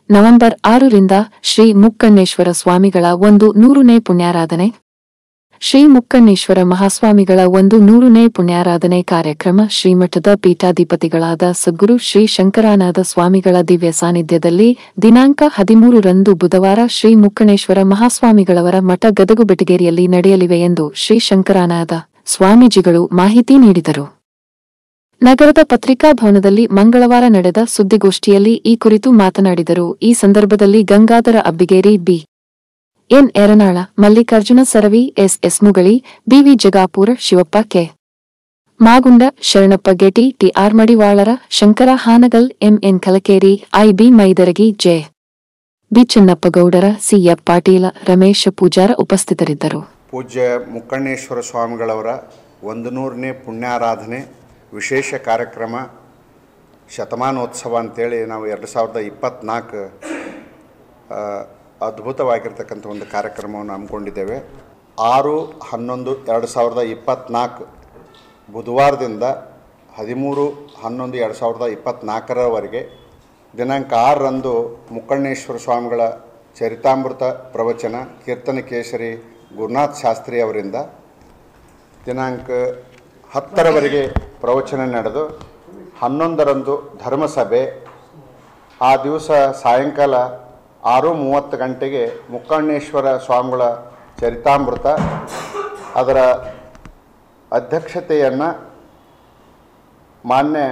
November ಆರರಿಂದ ಶ್ರೀ ಮುಕ್ಕಣ್ಣೇಶ್ವರ ಸ್ವಾಮಿಗಳ ಒಂದು ನೂರನೇ ಪುಣ್ಯಾರಾಧನೆ ಶ್ರೀ ಮುಕ್ಕಣ್ಣೇಶ್ವರ ಮಹಾಸ್ವಾಮಿಗಳ ಒಂದು ನೂರನೇ ಪುಣ್ಯಾರಾಧನೆ ಕಾರ್ಯಕ್ರಮ ಶ್ರೀಮಠದ ಪೀಠಾಧಿಪತಿಗಳಾದ ಸದ್ಗುರು ಶ್ರೀ ಶಂಕರಾನಾಥ ಸ್ವಾಮಿಗಳ ದಿವ್ಯ ಸಾನ್ನಿಧ್ಯದಲ್ಲಿ ದಿನಾಂಕ ಹದಿಮೂರರಂದು ಬುಧವಾರ ಶ್ರೀ ಮುಕ್ಕಣೇಶ್ವರ ಮಹಾಸ್ವಾಮಿಗಳವರ ಮಠ ಗದಗು ಬೆಟಗೇರಿಯಲ್ಲಿ ನಡೆಯಲಿವೆ ಎಂದು ಶ್ರೀ ಶಂಕರಾನಾಥ ಸ್ವಾಮೀಜಿಗಳು ಮಾಹಿತಿ ನೀಡಿದರು ನಗರದ ಪತ್ರಿಕಾ ಭವನದಲ್ಲಿ ಮಂಗಳವಾರ ನಡೆದ ಸುದ್ದಿಗೋಷ್ಠಿಯಲ್ಲಿ ಈ ಕುರಿತು ಮಾತನಾಡಿದರು ಈ ಸಂದರ್ಭದಲ್ಲಿ Gangadhar Abbigeri B N Eranal Mallikarjuna Saravi S S Mugali BV Jagapura Shivappa K Magunda Sharanappa Geti TR Madivalar Shankar Hangal MN Kalakeri IB Maidaragi J B Chinnappa Gowdar CF Patil Ramesh Pujara ಉಪಸ್ಥಿತರಿದ್ದರು ಪೂಜ್ಯ ಮುಕ್ಕಣ್ಣೇಶ್ವರ ಸ್ವಾಮಿಗಳವರ ಒಂದು ನೂರನೇ ಪುಣ್ಯಾರಾಧನೆ ವಿಶೇಷ ಕಾರ್ಯಕ್ರಮ ಶತಮಾನೋತ್ಸವ ಅಂತೇಳಿ ನಾವು ಎರಡು ಸಾವಿರದ ಇಪ್ಪತ್ತ್ನಾಲ್ಕು ಆ, ಅದ್ಭುತವಾಗಿರ್ತಕ್ಕಂಥ ಒಂದು ಕಾರ್ಯಕ್ರಮವನ್ನು ಹಮ್ಮಿಕೊಂಡಿದ್ದೇವೆ ಆರು ಹನ್ನೊಂದು ಎರಡು ಸಾವಿರದ ಇಪ್ಪತ್ತ್ನಾಲ್ಕು ಬುಧವಾರದಿಂದ ಹದಿಮೂರು ಹನ್ನೊಂದು ಎರಡು ಸಾವಿರದ ಇಪ್ಪತ್ತ್ನಾಲ್ಕರವರೆಗೆ ದಿನಾಂಕ ಆರರಂದು ಮುಕ್ಕಣ್ಣೇಶ್ವರ ಸ್ವಾಮಿಗಳ ಚರಿತಾಮೃತ ಪ್ರವಚನ ಕೀರ್ತನ ಕೇಸರಿ ಗುರುನಾಥ್ ಶಾಸ್ತ್ರಿ ಅವರಿಂದ ದಿನಾಂಕ ಹತ್ತರವರೆಗೆ ಪ್ರವಚನ ನಡೆದು ಹನ್ನೊಂದರಂದು ಧರ್ಮಸಭೆ ಆ ದಿವಸ ಸಾಯಂಕಾಲ ಆರು ಮೂವತ್ತು ಗಂಟೆಗೆ ಮುಕ್ಕಣ್ಣೇಶ್ವರ ಸ್ವಾಮಿಗಳ ಚರಿತಾಮೃತ ಅದರ ಅಧ್ಯಕ್ಷತೆಯನ್ನು ಮಾನ್ಯ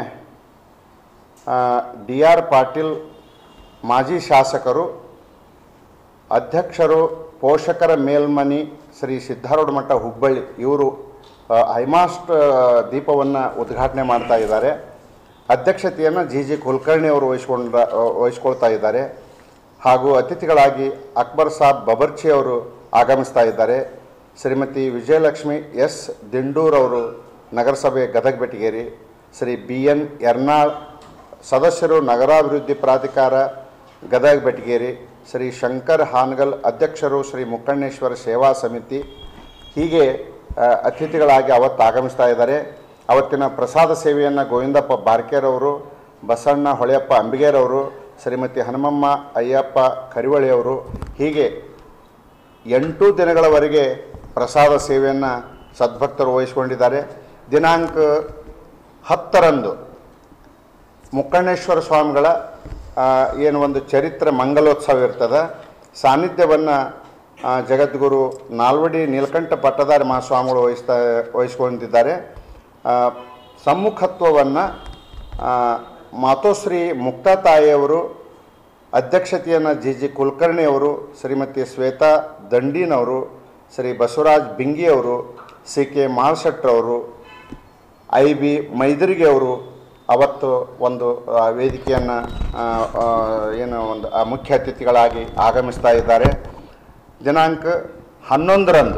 ಡಿ ಆರ್ ಪಾಟೀಲ್ ಮಾಜಿ ಶಾಸಕರು ಅಧ್ಯಕ್ಷರು ಪೋಷಕರ ಮೇಲ್ಮನಿ ಶ್ರೀ ಸಿದ್ಧಾರೂಢ ಮಠ ಹುಬ್ಬಳ್ಳಿ ಇವರು ಹೈಮಾಸ್ಟ್ ದೀಪವನ್ನು ಉದ್ಘಾಟನೆ ಮಾಡ್ತಾ ಇದ್ದಾರೆ ಅಧ್ಯಕ್ಷತೆಯನ್ನು ಜಿ ಜಿ ಕುಲಕರ್ಣಿ ಅವರು ವಹಿಸ್ಕೊಂಡ ವಹಿಸ್ಕೊಳ್ತಾ ಇದ್ದಾರೆ ಹಾಗೂ ಅತಿಥಿಗಳಾಗಿ ಅಕ್ಬರ್ ಸಾಬ್ ಬಬರ್ಚಿ ಅವರು ಆಗಮಿಸ್ತಾ ಇದ್ದಾರೆ ಶ್ರೀಮತಿ ವಿಜಯಲಕ್ಷ್ಮಿ ಎಸ್ ದಿಂಡೂರ್ ಅವರು ನಗರಸಭೆ ಗದಗ ಬೆಟಗೇರಿ ಶ್ರೀ ಬಿ ಎನ್ ಎರ್ನಾಳ್ ಸದಸ್ಯರು ನಗರಾಭಿವೃದ್ಧಿ ಪ್ರಾಧಿಕಾರ ಗದಗ ಬೆಟಗೇರಿ ಶ್ರೀ ಶಂಕರ್ ಹಾನಗಲ್ ಅಧ್ಯಕ್ಷರು ಶ್ರೀ ಮುಕ್ಕಣ್ಣೇಶ್ವರ ಸೇವಾ ಸಮಿತಿ ಹೀಗೆ ಆ, ಅತಿಥಿಗಳಾಗಿ ಅವತ್ತು ಆಗಮಿಸ್ತಾ ಇದ್ದಾರೆ ಅವತ್ತಿನ ಪ್ರಸಾದ ಸೇವೆಯನ್ನು ಗೋವಿಂದಪ್ಪ ಬಾರ್ಕೇರವರು ಬಸಣ್ಣ ಹೊಳೆಯಪ್ಪ ಅಂಬಿಗೇರವರು ಶ್ರೀಮತಿ ಹನುಮಮ್ಮ ಅಯ್ಯಪ್ಪ ಕರಿವಳಿಯವರು ಹೀಗೆ ಎಂಟು ದಿನಗಳವರೆಗೆ ಪ್ರಸಾದ ಸೇವೆಯನ್ನು ಸದ್ಭಕ್ತರು ವಹಿಸಿಕೊಂಡಿದ್ದಾರೆ ದಿನಾಂಕ ಹತ್ತರಂದು ಮುಕ್ಕಣ್ಣೇಶ್ವರ ಸ್ವಾಮಿಗಳ ಆ, ಏನು ಒಂದು ಚರಿತ್ರೆ ಮಂಗಲೋತ್ಸವ ಇರ್ತದೆ ಸಾನ್ನಿಧ್ಯವನ್ನು ಜಗದ್ಗುರು ನಾಲ್ವಡಿ ನೀಲಕಂಠ ಪಟ್ಟದಾರಿ ಮಹಾಸ್ವಾಮಿಗಳು ವಹಿಸ್ತಾ ವಹಿಸ್ಕೊಂಡಿದ್ದಾರೆ ಆ, ಸಮ್ಮುಖತ್ವವನ್ನು ಮಾತೋಶ್ರೀ ಮುಕ್ತಾ ತಾಯಿಯವರು ಅಧ್ಯಕ್ಷತೆಯನ್ನು ಜಿ ಜಿ ಕುಲಕರ್ಣಿ ಅವರು ಶ್ರೀಮತಿ ಶ್ವೇತಾ ದಂಡೀನವರು ಶ್ರೀ ಬಸವರಾಜ್ ಬಿಂಗಿ ಅವರು ಸಿ ಕೆ ಮಾಳ್ಶೆಟ್ರವರು ಐ ಬಿ ಮೈದರಿಗೆ ಅವರು ಅವತ್ತು ಒಂದು ಆ, ವೇದಿಕೆಯನ್ನು ಆ, ಆ, ಏನು ಒಂದು ಆ ಮುಖ್ಯ ಅತಿಥಿಗಳಾಗಿ ಆಗಮಿಸ್ತಾ ಇದ್ದಾರೆ ದಿನಾಂಕ ಹನ್ನೊಂದರಂದು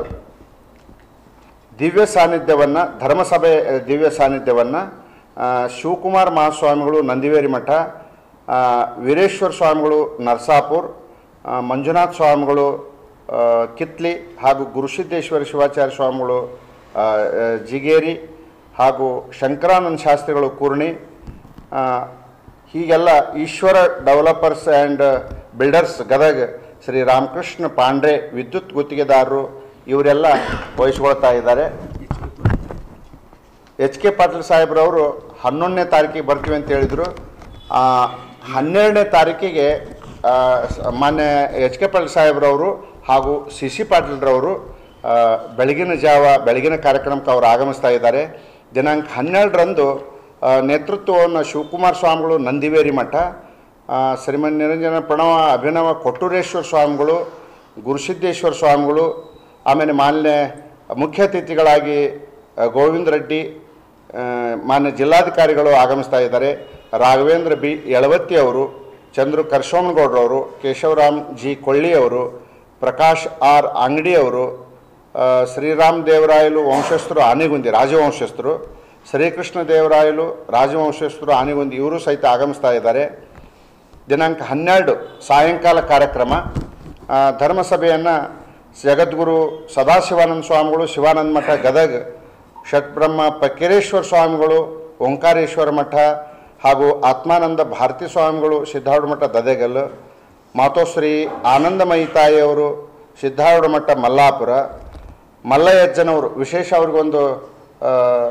ದಿವ್ಯ ಸಾನ್ನಿಧ್ಯವನ್ನು ಧರ್ಮಸಭೆ ಆ, ದಿವ್ಯ ಸಾನ್ನಿಧ್ಯವನ್ನು ಶಿವಕುಮಾರ್ ಮಹಾಸ್ವಾಮಿಗಳು ನಂದಿವೇರಿ ಮಠ ಆ, ವೀರೇಶ್ವರ ಸ್ವಾಮಿಗಳು ನರಸಾಪುರ್ ಆ, ಮಂಜುನಾಥ್ ಸ್ವಾಮಿಗಳು ಆ, ಕಿತ್ಲಿ ಹಾಗೂ ಗುರುಸಿದ್ದೇಶ್ವರ ಶಿವಾಚಾರ್ಯ ಸ್ವಾಮಿಗಳು ಆ, ಆ, ಜಿಗೇರಿ ಹಾಗೂ ಶಂಕರಾನಂದ ಶಾಸ್ತ್ರಿಗಳು ಕೂರ್ಣಿ ಆ, ಹೀಗೆಲ್ಲ Eshwara developers and builders Gadag Shri Ramakrishna Pandre ವಿದ್ಯುತ್ ಗುತ್ತಿಗೆದಾರರು ಇವರೆಲ್ಲ ವಹಿಸ್ಕೊಳ್ತಾ ಇದ್ದಾರೆ ಎಚ್ ಕೆ ಪಾಟೀಲ್ ಸಾಹೇಬ್ರವರು ಹನ್ನೊಂದನೇ ತಾರೀಕಿಗೆ ಬರ್ತೀವಿ ಅಂತ ಹೇಳಿದರು ಆ, ಹನ್ನೆರಡನೇ ತಾರೀಕಿಗೆ ಆ, ಸ- ಮಾನ್ಯ ಎಚ್ ಕೆ ಪಾಟೀಲ್ ಸಾಹೇಬ್ರವರು ಹಾಗೂ ಸಿ ಸಿ ಪಾಟೀಲ್ರವರು ಆ, ಬೆಳಗಿನ ಜಾವ ಬೆಳಗಿನ ಕಾರ್ಯಕ್ರಮಕ್ಕೆ ಅವರು ಆಗಮಿಸ್ತಾ ಇದ್ದಾರೆ ದಿನಾಂಕ ಹನ್ನೆರಡರಂದು ಆ, ನೇತೃತ್ವವನ್ನು ಶಿವಕುಮಾರ ಸ್ವಾಮಿಗಳು ನಂದಿವೇರಿ ಮಠ ಆ, ಶ್ರೀಮನ್ ನಿರಂಜನ ಪ್ರಣವ ಅಭಿನವ ಕೊಟ್ಟೂರೇಶ್ವರ ಸ್ವಾಮಿಗಳು ಗುರುಸಿದ್ದೇಶ್ವರ ಸ್ವಾಮಿಗಳು ಆಮೇಲೆ ಮಾನ್ಯ ಮುಖ್ಯ ಅತಿಥಿಗಳಾಗಿ ಆ, ಗೋವಿಂದ ರೆಡ್ಡಿ ಆ, ಮಾನ್ಯ ಜಿಲ್ಲಾಧಿಕಾರಿಗಳು ಆಗಮಿಸ್ತಾ ಇದ್ದಾರೆ ರಾಘವೇಂದ್ರ ಬಿ ಯಳವತ್ತಿ ಅವರು ಚಂದ್ರು ಕರ್ಶೋಮನಗೌಡ್ರವರು ಕೇಶವರಾಮ್ ಜಿ ಕೊಳ್ಳಿ ಅವರು ಪ್ರಕಾಶ್ ಆರ್ ಅಂಗಡಿ ಅವರು ಆ, ಶ್ರೀರಾಮ್ ದೇವರಾಯಲು ವಂಶಸ್ಥರು ಆನೆಗುಂದಿ ರಾಜವಂಶಸ್ಥರು ಶ್ರೀಕೃಷ್ಣ ದೇವರಾಯಲು ರಾಜವಂಶಸ್ಥರು ಆನೆಗುಂದಿ ಇವರು ಸಹಿತ ಆಗಮಿಸ್ತಾ ಇದ್ದಾರೆ ದಿನಾಂಕ ಹನ್ನೆರಡು ಸಾಯಂಕಾಲ ಕಾರ್ಯಕ್ರಮ ಆ, ಧರ್ಮಸಭೆಯನ್ನು ಜಗದ್ಗುರು ಸದಾಶಿವಾನಂದ ಸ್ವಾಮಿಗಳು ಶಿವಾನಂದ ಮಠ ಗದಗ್ ಷಟ್ಬ್ರಹ್ಮ ಪಕ್ಕಿರೇಶ್ವರ ಸ್ವಾಮಿಗಳು ಓಂಕಾರೇಶ್ವರ ಮಠ ಹಾಗೂ ಆತ್ಮಾನಂದ ಭಾರತಿ ಸ್ವಾಮಿಗಳು ಸಿದ್ಧಾರೂಢ ಮಠ ದದೆಗಲ್ ಮಾತೋಶ್ರೀ ಆನಂದಮಯಿ ತಾಯಿಯವರು ಸಿದ್ಧಾರೂಢ ಮಠ ಮಲ್ಲಾಪುರ ಮಲ್ಲಯಜ್ಜನವರು ವಿಶೇಷ ಅವ್ರಿಗೊಂದು ಆ,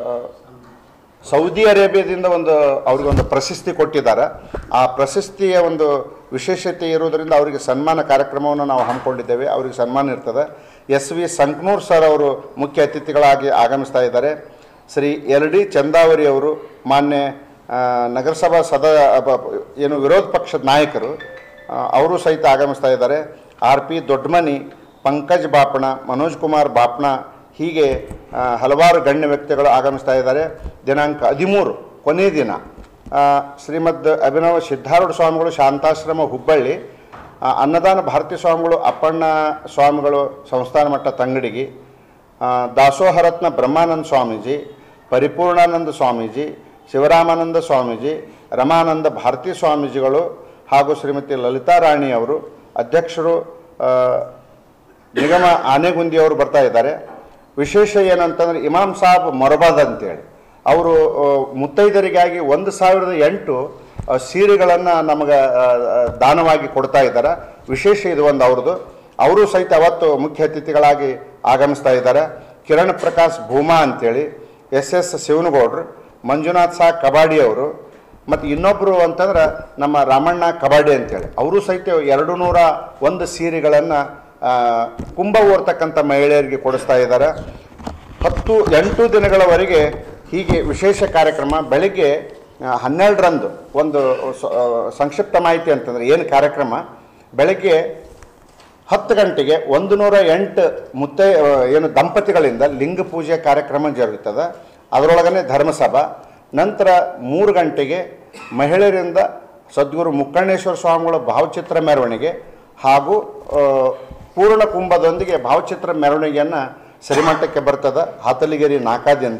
ಸೌದಿ ಅರೇಬಿಯಾದಿಂದ ಒಂದು ಅವ್ರಿಗೊಂದು ಪ್ರಶಸ್ತಿ ಕೊಟ್ಟಿದ್ದಾರೆ ಆ ಪ್ರಶಸ್ತಿಯ ಒಂದು ವಿಶೇಷತೆ ಇರುವುದರಿಂದ ಅವರಿಗೆ ಸನ್ಮಾನ ಕಾರ್ಯಕ್ರಮವನ್ನು ನಾವು ಹಮ್ಮಿಕೊಂಡಿದ್ದೇವೆ ಅವರಿಗೆ ಸನ್ಮಾನ ಇರ್ತದೆ ಎಸ್ ವಿ ಸಂಕನೂರ್ ಸರ್ ಅವರು ಮುಖ್ಯ ಅತಿಥಿಗಳಾಗಿ ಆಗಮಿಸ್ತಾ ಇದ್ದಾರೆ ಶ್ರೀ ಎಲ್ ಡಿ ಚಂದಾವರಿ ಅವರು ಮಾನ್ಯ ಆ, ನಗರಸಭಾ ಸದ ಬ- ಏನು ವಿರೋಧ ಪಕ್ಷದ ನಾಯಕರು ಆ, ಅವರು ಸಹಿತ ಆಗಮಿಸ್ತಾ ಇದ್ದಾರೆ ಆರ್ ಪಿ ದೊಡ್ಡಮನಿ ಪಂಕಜ್ ಬಾಪಣ ಮನೋಜ್ ಕುಮಾರ್ ಬಾಪಣ ಹೀಗೆ ಆ, ಹಲವಾರು ಗಣ್ಯ ವ್ಯಕ್ತಿಗಳು ಆಗಮಿಸ್ತಾ ಇದ್ದಾರೆ ದಿನಾಂಕ ಹದಿಮೂರು ಕೊನೆಯ ದಿನ ಆ, ಶ್ರೀಮದ್ ಅಭಿನವ ಸಿದ್ಧಾರೂಢ ಸ್ವಾಮಿಗಳು ಶಾಂತಾಶ್ರಮ ಹುಬ್ಬಳ್ಳಿ ಆ, ಅನ್ನದಾನ ಭಾರತಿ ಸ್ವಾಮಿಗಳು ಅಪ್ಪಣ್ಣ ಸ್ವಾಮಿಗಳು ಸಂಸ್ಥಾನ ಮಟ್ಟ ತಂಗಡಿಗಿ ಆ, ದಾಸೋಹರತ್ನ ಬ್ರಹ್ಮಾನಂದ ಸ್ವಾಮೀಜಿ ಪರಿಪೂರ್ಣಾನಂದ ಸ್ವಾಮೀಜಿ ಶಿವರಾಮಾನಂದ ಸ್ವಾಮೀಜಿ ರಮಾನಂದ ಭಾರತಿ ಸ್ವಾಮೀಜಿಗಳು ಹಾಗೂ ಶ್ರೀಮತಿ ಲಲಿತಾ ರಾಣಿ ಅವರು ಅಧ್ಯಕ್ಷರು ಆ, ನಿಗಮ ಆನೆಗುಂದಿಯವರು ಬರ್ತಾ ಇದ್ದಾರೆ ವಿಶೇಷ ಏನಂತಂದ್ರೆ ಇಮಾಮ್ ಸಾಬ್ ಮೊರಬಾದ್ ಅಂತೇಳಿ ಅವರು ಆ, ಮುತ್ತೈದರಿಗಾಗಿ ಒಂದು ಸಾವಿರದ ಎಂಟು ಆ, ಸೀರೆಗಳನ್ನು ನಮಗೆ ಆ, ಆ, ದಾನವಾಗಿ ಕೊಡ್ತಾ ಇದ್ದಾರೆ ವಿಶೇಷ ಇದು ಒಂದು ಅವ್ರದ್ದು ಅವರು ಸಹಿತ ಅವತ್ತು ಮುಖ್ಯ ಅತಿಥಿಗಳಾಗಿ ಆಗಮಿಸ್ತಾ ಇದ್ದಾರೆ ಕಿರಣ್ ಪ್ರಕಾಶ್ ಭೂಮಾ ಅಂತೇಳಿ ಎಸ್ ಎಸ್ ಶಿವನಗೌಡ್ರು ಮಂಜುನಾಥ್ ಸಾ ಕಬಾಡಿ ಅವರು ಮತ್ತು ಇನ್ನೊಬ್ಬರು ಅಂತಂದ್ರೆ ನಮ್ಮ ರಾಮಣ್ಣ ಕಬಾಡಿ ಅಂತೇಳಿ ಅವರು ಸಹಿತ ಎರಡು ನೂರ ಒಂದು ಸೀರೆಗಳನ್ನು ಕುಂಭ ಓರ್ತಕ್ಕಂಥ ಮಹಿಳೆಯರಿಗೆ ಕೊಡಿಸ್ತಾ ಇದ್ದಾರೆ ಹತ್ತು ಎಂಟು ದಿನಗಳವರೆಗೆ ಹೀಗೆ ವಿಶೇಷ ಕಾರ್ಯಕ್ರಮ ಬೆಳಿಗ್ಗೆ ಆ, ಹನ್ನೆರಡರಂದು ಒಂದು ಸ- ಆ, ಸಂಕ್ಷಿಪ್ತ ಮಾಹಿತಿ ಅಂತಂದರೆ ಏನು ಕಾರ್ಯಕ್ರಮ ಬೆಳಗ್ಗೆ ಹತ್ತು ಗಂಟೆಗೆ ಒಂದು ನೂರ ಎಂಟು ಮುತ್ತೈ ಆ, ಏನು ದಂಪತಿಗಳಿಂದ ಲಿಂಗ ಪೂಜೆ ಕಾರ್ಯಕ್ರಮ ಜರುಗುತ್ತದೆ ಅದರೊಳಗನೆ ಧರ್ಮಸಭಾ ನಂತರ ಮೂರು ಗಂಟೆಗೆ ಮಹಿಳೆಯರಿಂದ ಸದ್ಗುರು ಮುಕ್ಕಣ್ಣೇಶ್ವರ ಸ್ವಾಮಿಗಳ ಭಾವಚಿತ್ರ ಮೆರವಣಿಗೆ ಹಾಗೂ ಆ, ಪೂರ್ಣ ಕುಂಭದೊಂದಿಗೆ ಭಾವಚಿತ್ರ ಮೆರವಣಿಗೆಯನ್ನು ಸಿರಿಮಠಕ್ಕೆ ಬರ್ತದೆ ಹಾತಲಿಗೇರಿ ನಾಕಾದಿಂದ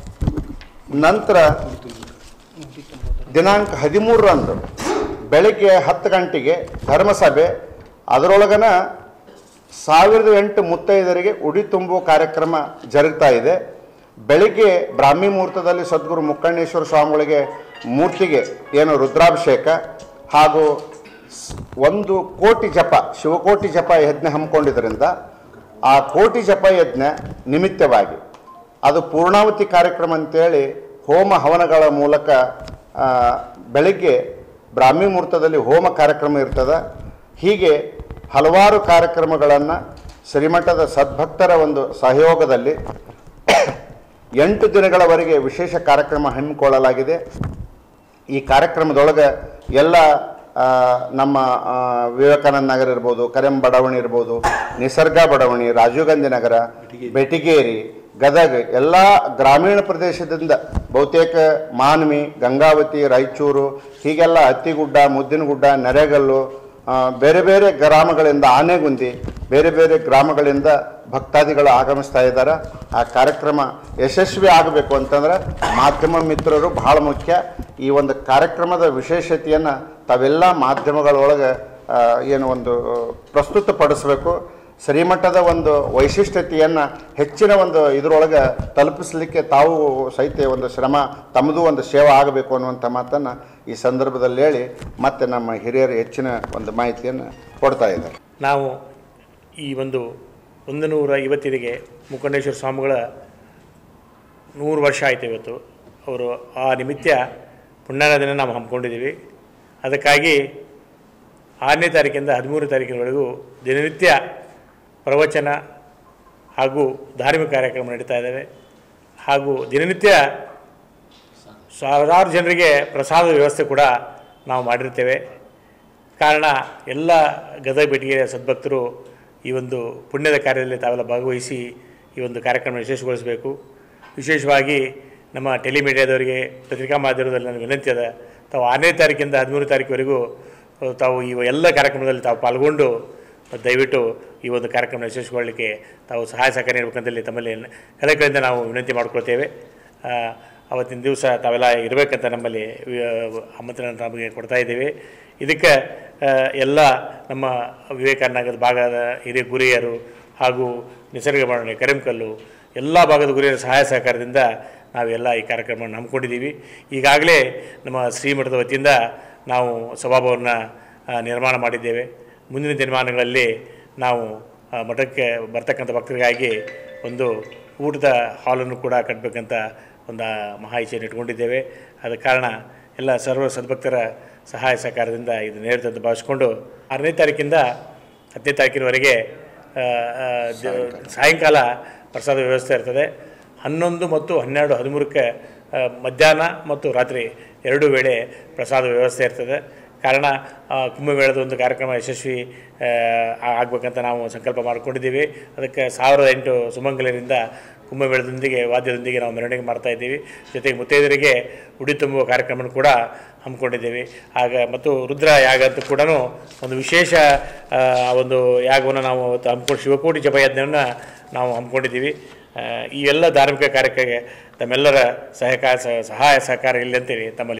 ನಂತರ ದಿನಾಂಕ ಹದಿಮೂರರಂದು ಬೆಳಗ್ಗೆ ಹತ್ತು ಗಂಟೆಗೆ ಧರ್ಮಸಭೆ ಅದರೊಳಗನ ಸಾವಿರದ ಎಂಟು ಮುತ್ತೈದರಿಗೆ ಉಡಿ ತುಂಬುವ ಕಾರ್ಯಕ್ರಮ ಜರುಗ್ತಾ ಇದೆ ಬೆಳಿಗ್ಗೆ ಬ್ರಾಹ್ಮಿ ಮುಹೂರ್ತದಲ್ಲಿ ಸದ್ಗುರು ಮುಕ್ಕಣ್ಣೇಶ್ವರ ಸ್ವಾಮಿಗಳಿಗೆ ಮೂರ್ತಿಗೆ ಏನು ರುದ್ರಾಭಿಷೇಕ ಹಾಗೂ ಸ್- ಒಂದು ಕೋಟಿ ಜಪ ಶಿವಕೋಟಿ ಜಪ ಯಜ್ಞ ಹಮ್ಮಿಕೊಂಡಿದ್ದರಿಂದ ಆ ಕೋಟಿ ಜಪ ಯಜ್ಞ ನಿಮಿತ್ತವಾಗಿ ಅದು ಪೂರ್ಣಾವತಿ ಕಾರ್ಯಕ್ರಮ ಅಂತೇಳಿ ಹೋಮ ಹವನಗಳ ಮೂಲಕ ಆ, ಬೆಳಿಗ್ಗೆ ಬ್ರಾಹ್ಮಿ ಮುಹೂರ್ತದಲ್ಲಿ ಹೋಮ ಕಾರ್ಯಕ್ರಮ ಇರ್ತದೆ ಹೀಗೆ ಹಲವಾರು ಕಾರ್ಯಕ್ರಮಗಳನ್ನು ಶ್ರೀಮಠದ ಸದ್ಭಕ್ತರ ಒಂದು ಸಹಯೋಗದಲ್ಲಿ ಎಂಟು ದಿನಗಳವರೆಗೆ ವಿಶೇಷ ಕಾರ್ಯಕ್ರಮ ಹಮ್ಮಿಕೊಳ್ಳಲಾಗಿದೆ ಈ ಕಾರ್ಯಕ್ರಮದೊಳಗೆ ಎಲ್ಲ ಆ, ನಮ್ಮ ಆ, ವಿವೇಕಾನಂದ ನಗರ ಇರ್ಬೋದು ಕರೆಂ ಬಡಾವಣೆ ಇರ್ಬೋದು ನಿಸರ್ಗ ಬಡಾವಣೆ ರಾಜೀವ್ ಗಾಂಧಿ ನಗರ ಬೆಟಿಗೇರಿ ಗದಗ ಎಲ್ಲ ಗ್ರಾಮೀಣ ಪ್ರದೇಶದಿಂದ ಬಹುತೇಕ ಮಾನ್ವಿ ಗಂಗಾವತಿ ರಾಯಚೂರು ಹೀಗೆಲ್ಲ ಹತ್ತಿಗುಡ್ಡ ಮುದ್ದಿನಗುಡ್ಡ ನೆರೆಗಲ್ಲು ಆ, ಬೇರೆ ಬೇರೆ ಗ್ರಾಮಗಳಿಂದ ಆನೆಗುಂದಿ ಬೇರೆ ಬೇರೆ ಗ್ರಾಮಗಳಿಂದ ಭಕ್ತಾದಿಗಳು ಆಗಮಿಸ್ತಾ ಇದ್ದಾರೆ ಆ ಕಾರ್ಯಕ್ರಮ ಯಶಸ್ವಿ ಆಗಬೇಕು ಅಂತಂದ್ರೆ ಮಾಧ್ಯಮ ಮಿತ್ರರು ಬಹಳ ಮುಖ್ಯ ಈ ಒಂದು ಕಾರ್ಯಕ್ರಮದ ವಿಶೇಷತೆಯನ್ನು ತಾವೆಲ್ಲ ಮಾಧ್ಯಮಗಳೊಳಗೆ ಆ, ಏನು ಒಂದು ಪ್ರಸ್ತುತಪಡಿಸಬೇಕು ಶ್ರೀಮಠದ ಒಂದು ವೈಶಿಷ್ಟ್ಯತೆಯನ್ನು ಹೆಚ್ಚಿನ ಒಂದು ಇದರೊಳಗೆ ತಲುಪಿಸಲಿಕ್ಕೆ ತಾವು ಸಹಿತ ಒಂದು ಶ್ರಮ ತಮ್ಮದು ಒಂದು ಸೇವೆ ಆಗಬೇಕು ಅನ್ನುವಂಥ ಮಾತನ್ನು ಈ ಸಂದರ್ಭದಲ್ಲಿ ಹೇಳಿ ಮತ್ತೆ ನಮ್ಮ ಹಿರಿಯರು ಹೆಚ್ಚಿನ ಒಂದು ಮಾಹಿತಿಯನ್ನು ಕೊಡ್ತಾ ಇದ್ದಾರೆ ನಾವು ಈ ಒಂದು ಒಂದು ನೂರ ಐವತ್ತಿಗೆ ಮುಖಂಡೇಶ್ವರ ಸ್ವಾಮಿಗಳ ನೂರು ವರ್ಷ ಆಯಿತು ಇವತ್ತು ಅವರು ಆ ನಿಮಿತ್ತ ಪುಣ್ಯಾರಾಧನೆ ನಾವು ಹಮ್ಮಿಕೊಂಡಿದ್ದೀವಿ ಅದಕ್ಕಾಗಿ ಆರನೇ ತಾರೀಕಿಂದ ಹದಿಮೂರು ತಾರೀಕಿನವರೆಗೂ ದಿನನಿತ್ಯ ಪ್ರವಚನ ಹಾಗೂ ಧಾರ್ಮಿಕ ಕಾರ್ಯಕ್ರಮ ನಡೀತಾ ಇದ್ದಾವೆ ಹಾಗೂ ದಿನನಿತ್ಯ ಸಾವಿರಾರು ಜನರಿಗೆ ಪ್ರಸಾದ ವ್ಯವಸ್ಥೆ ಕೂಡ ನಾವು ಮಾಡಿರ್ತೇವೆ ಕಾರಣ ಎಲ್ಲ ಗದಗ ಬೆಟಗಿರಿಯ ಸದ್ಭಕ್ತರು ಈ ಒಂದು ಪುಣ್ಯದ ಕಾರ್ಯದಲ್ಲಿ ತಾವೆಲ್ಲ ಭಾಗವಹಿಸಿ ಈ ಒಂದು ಕಾರ್ಯಕ್ರಮ ಯಶಸ್ವಿಗೊಳಿಸಬೇಕು ವಿಶೇಷವಾಗಿ ನಮ್ಮ ಟೆಲಿಮೀಡಿಯಾದವರಿಗೆ ಪತ್ರಿಕಾ ಮಾಧ್ಯಮದಲ್ಲಿ ನನ್ನ ವಿನಂತಿ ಅದ ತಾವು ಆರನೇ ತಾರೀಕಿಂದ ಹದಿಮೂರು ತಾರೀಕುವರೆಗೂ ಅಹ್, ತಾವು ಈ ಎಲ್ಲ ಕಾರ್ಯಕ್ರಮದಲ್ಲಿ ತಾವು ಪಾಲ್ಗೊಂಡು ದಯವಿಟ್ಟು ಈ ಒಂದು ಕಾರ್ಯಕ್ರಮ ಯಶಸ್ವಿಗೊಳ್ಳಲಿಕ್ಕೆ ತಾವು ಸಹಾಯ ಸಹಕಾರ ನೀಡಬೇಕಂತೇಳಿ ತಮ್ಮಲ್ಲಿ ಕಲೆಗಳಿಂದ ನಾವು ವಿನಂತಿ ಮಾಡ್ಕೊಳ್ತೇವೆ ಆ, ಅವತ್ತಿನ ದಿವಸ ತಾವೆಲ್ಲ ಇರಬೇಕಂತ ನಮ್ಮಲ್ಲಿ ವಿ- ಆಮಂತ್ರಣ ನಮಗೆ ಕೊಡ್ತಾ ಇದ್ದೇವೆ ಇದಕ್ಕೆ ಆ, ಎಲ್ಲ ನಮ್ಮ ವಿವೇಕಾನಗರದ ಭಾಗದ ಹಿರಿಯ ಗುರಿಯರು ಹಾಗೂ ನಿಸರ್ಗ ಬಣ್ಣೆ ಕರಿಮಕಲ್ಲು ಎಲ್ಲ ಭಾಗದ ಗುರಿಯರ ಸಹಾಯ ಸಹಕಾರದಿಂದ ನಾವೆಲ್ಲ ಈ ಕಾರ್ಯಕ್ರಮವನ್ನು ಹಮ್ಮಿಕೊಂಡಿದ್ದೀವಿ ಈಗಾಗಲೇ ನಮ್ಮ ಶ್ರೀಮಠದ ವತಿಯಿಂದ ನಾವು ಸಭಾಭವನ ನಿರ್ಮಾಣ ಮಾಡಿದ್ದೇವೆ ಮುಂದಿನ ದಿನಮಾನಗಳಲ್ಲಿ ನಾವು ಆ, ಮಠಕ್ಕೆ ಬರ್ತಕ್ಕಂಥ ಭಕ್ತರಿಗಾಗಿ ಒಂದು ಊಟದ ಹಾಲನ್ನು ಕೂಡ ಕಟ್ಟಬೇಕಂತ ಒಂದು ಮಹಾ ಇಚ್ಛೆಯನ್ನು ಇಟ್ಕೊಂಡಿದ್ದೇವೆ ಆದ ಕಾರಣ ಎಲ್ಲ ಸರ್ವ ಸದ್ಭಕ್ತರ ಸಹಾಯ ಸಹಕಾರದಿಂದ ಇದು ನೇರಿದೆ ಅಂತ ಭಾವಿಸ್ಕೊಂಡು ಆರನೇ ತಾರೀಕಿಂದ ಹತ್ತನೇ ತಾರೀಕಿನವರೆಗೆ ಆ, ಆ, ದ- ಸಾಯಂಕಾಲ ಪ್ರಸಾದ ವ್ಯವಸ್ಥೆ ಇರ್ತದೆ ಹನ್ನೊಂದು ಮತ್ತು ಹನ್ನೆರಡು ಹದಿಮೂರಕ್ಕೆ ಆ, ಮಧ್ಯಾಹ್ನ ಮತ್ತು ರಾತ್ರಿ ಎರಡೂ ವೇಳೆ ಪ್ರಸಾದ ವ್ಯವಸ್ಥೆ ಇರ್ತದೆ ಕಾರಣ ಆ, ಕುಂಭಮೇಳದ ಒಂದು ಕಾರ್ಯಕ್ರಮ ಯಶಸ್ವಿ ಆ, ಆಗ್ಬೇಕಂತ ನಾವು ಸಂಕಲ್ಪ ಮಾಡಿಕೊಂಡಿದ್ದೀವಿ ಅದಕ್ಕೆ ಸಾವಿರದ ಎಂಟು ಸುಮಂಗಲರಿಂದ ಕುಂಭಮೇಳದೊಂದಿಗೆ ವಾದ್ಯದೊಂದಿಗೆ ನಾವು ಮೆರವಣಿಗೆ ಮಾಡ್ತಾ ಇದ್ದೀವಿ ಜೊತೆಗೆ ಮುತ್ತೈದರಿಗೆ ಉಡಿ ತುಂಬುವ ಕಾರ್ಯಕ್ರಮ ಕೂಡ ಹಮ್ಮಿಕೊಂಡಿದ್ದೀವಿ ಆಗ ಮತ್ತು ರುದ್ರ ಯಾಗ ಅಂತ ಕೂಡ ಒಂದು ವಿಶೇಷ ಆ, ಒಂದು ಯಾಗವನ್ನು ನಾವು ಅವತ್ತು ಹಮ್ಮಿಕೊಂಡು ಶಿವಕೋಟಿ ಜಪಯಜ್ಞವನ್ನು ನಾವು ಹಮ್ಮಿಕೊಂಡಿದ್ದೀವಿ ಆ, ಈ ಎಲ್ಲ ಧಾರ್ಮಿಕ ಕಾರ್ಯಕ್ಕೆ ತಮ್ಮೆಲ್ಲರ ಸಹಕಾರ ಸಹಾಯ ಸಹಕಾರ ಇಲ್ಲ ಅಂತೇಳಿ ತಮ್ಮಲ್ಲಿ